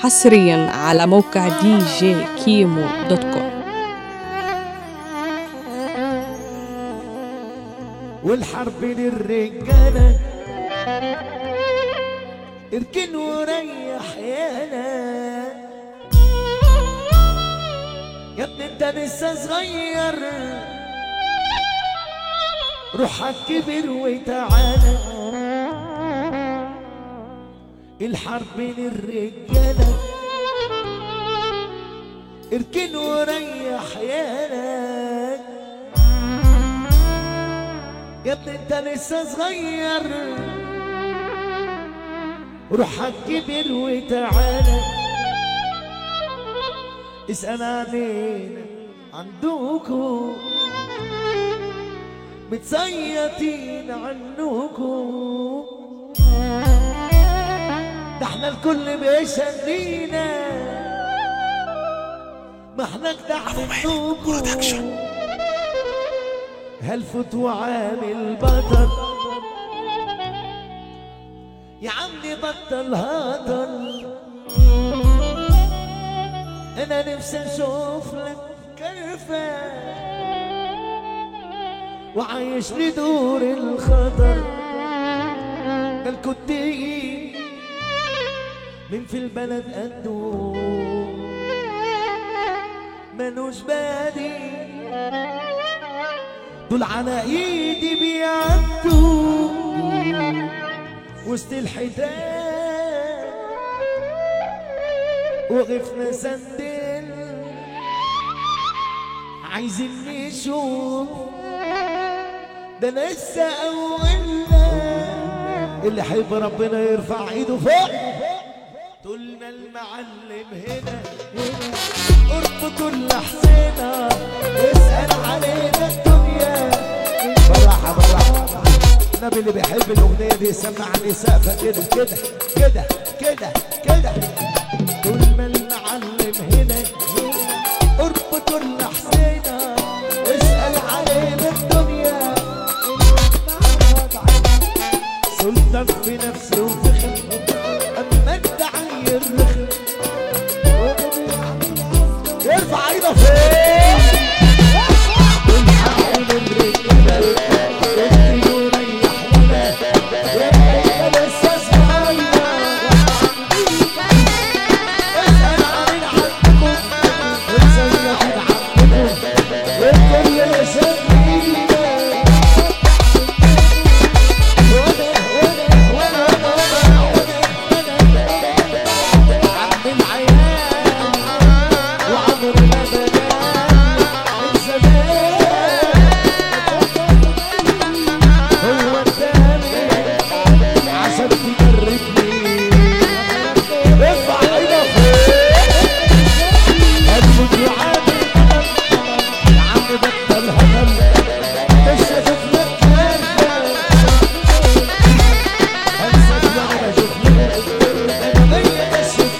حصريا على موقع دي جي كيمو دوت كوم والحرب للرجالة اركن وريح يانا يا ابني انت لسه صغير روحك كبر وتعالى الحرب للرجالة اركن وريح يانا يا ابني انت لسه صغير روحك كبر وتعالى اسأل علينا عندكم متزيطين عنكم ده احنا الكل بيشنينا ما احنا جدع منكم هلفت وعامل بطل يا عمي بطل هطل انا نفسي اشوف لك كرفة وعايش لدور الخطر قال كنت من في البلد قدو ملوش بادي دول على ايدي بيعدوا وسط الحيتان وقفنا سندل عايزين نشوف ده لسه اولنا اللي حب ربنا يرفع ايده فوق طولنا المعلم هنا قرب كل حسينا اسأل علينا الدنيا بالراحة بالراحة النبي اللي بيحب الأغنية دي يسمعني سقفة كده كده كده كده كده طول ما المعلم هنا قرب كل حسينا اسأل علينا الدنيا سلطان في نفسه وفخر أما الدعي الرخم ارفع ايده فوق والحق للرجاله ادي وريح ولا انت لسه صغير اسال عن عمكم وتزيد عمكم والكل شديده وانا وانا وانا وانا وانا عم العيال وعمر ما بدا من زمان هو الثاني عشان تجربني ارفع ايدك فوق هدمت وعامل يا عم بطل هدم مش هشوف لك كارثه هنسى وانا بشوف لك انا ميت اشوف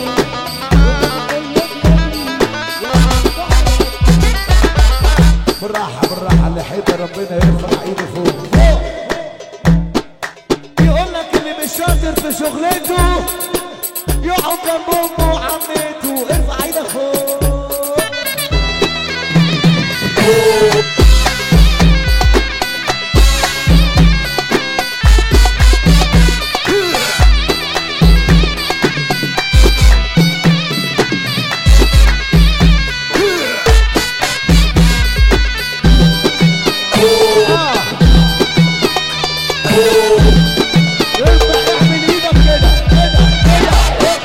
بالراحة بالراحة اللي حيد ربنا يرفع ايده فوق فوق يقول لك اللي مش شاطر في شغلته يقعد جنب امه وعمته ارفع ايدك فوق ارفع اعمل ايدك كده كده كده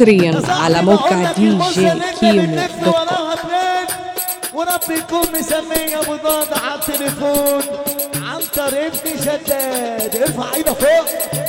حصريا على موقع دي جي كيمو دوت كوم وربي يكون مسمي ابو ضاد على التليفون عن طريق شداد ارفع ايدك فوق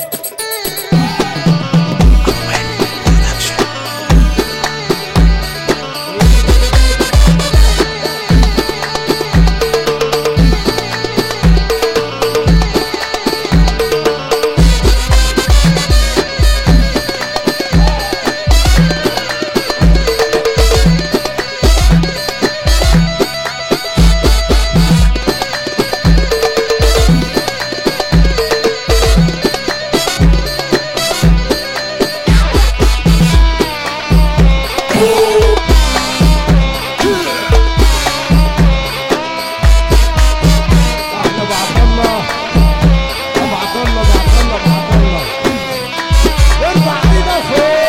احنا ابو عبد الله ابو عبد الله ابو عبد الله ابو عبد الله ارفع ايدك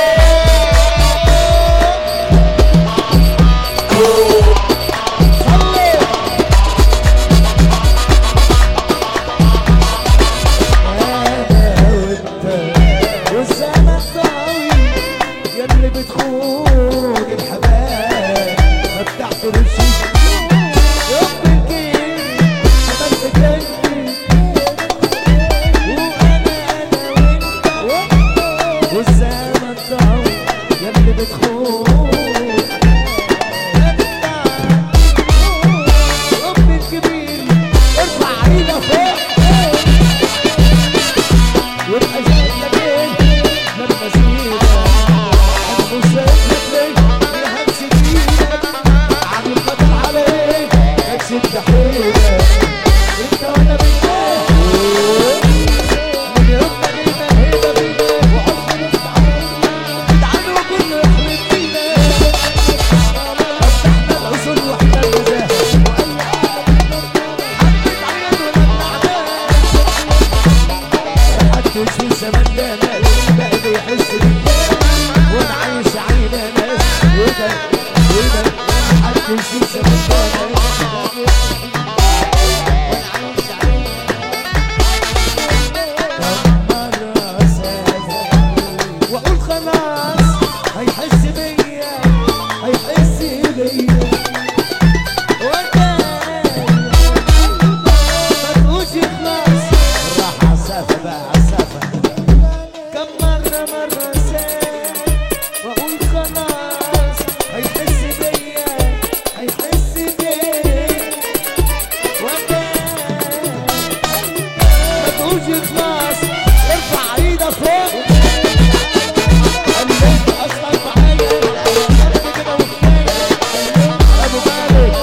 فوق صلي انا وانت والزمن طويل يلي بتخون الحبايب ما بتعترفش يوم الجيل عملت قلبي وانا انا وانت والزمن طويل يلي بتخون رب الكبير ارفع ايدك فوق يبقى شكلك ايه لما زيدك انا مش شايفك ليه يا همس ايدك عامل قتل عليك اكسب حيلك انت وانا بالله من يومنا جينا هيبه بينا وحب جدعان وكله يحلف بينا فتحنا الاصول واحنا النزاهه واي حبة عيال ولما محدش في الزمن ده ناس بقى بيحس بالناس وانا عايش عينة ناس وده وده محدش في الزمن ده ناس بقى بيحس وانا عايش عينة كم مرة أسافر وأقول خلاص هيحس بيا هيحس بيا وده ما تقولش خلاص راح عالسافة بقى عالسافة كم مرة مرة ساب وأقول خلاص هيحس بيا هيحس بيا وأنا ما تقولش خلاص ارفع ايدك فوق قلبت أصلا معايا قلبي كده وكفاية أبو مالك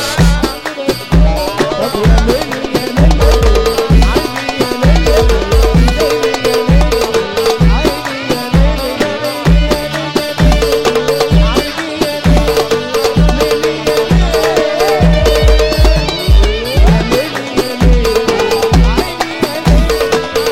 طب يا ليل يا ليل عيني يا ليل ليل يا ليل عيني يا ليل يا ليل عيني يا ليل ليل يا ليل يا ليل يا ليل عيني يا ليل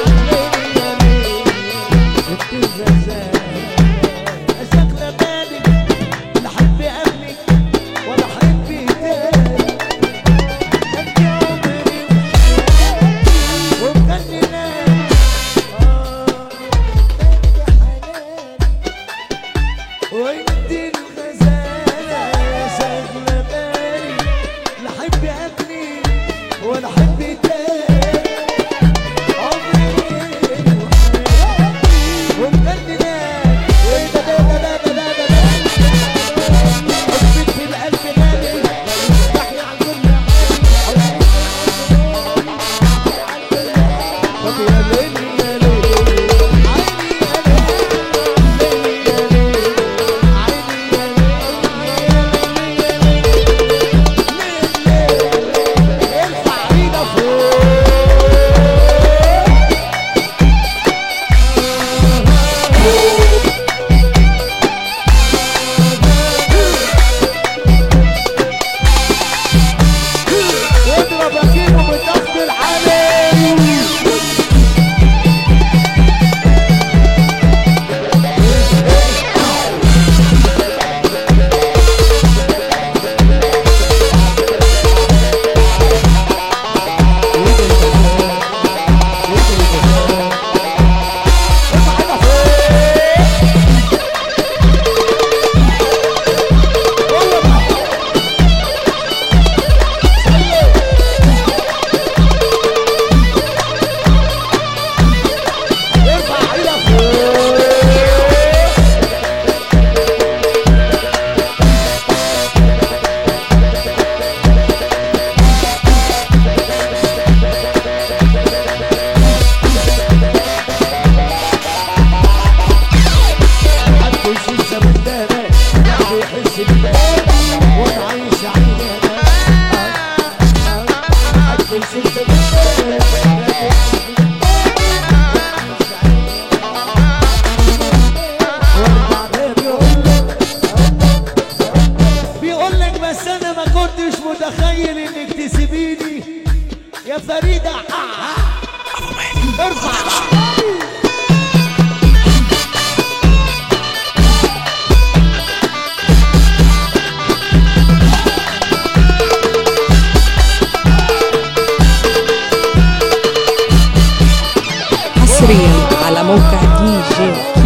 حصريا على موقع دي جي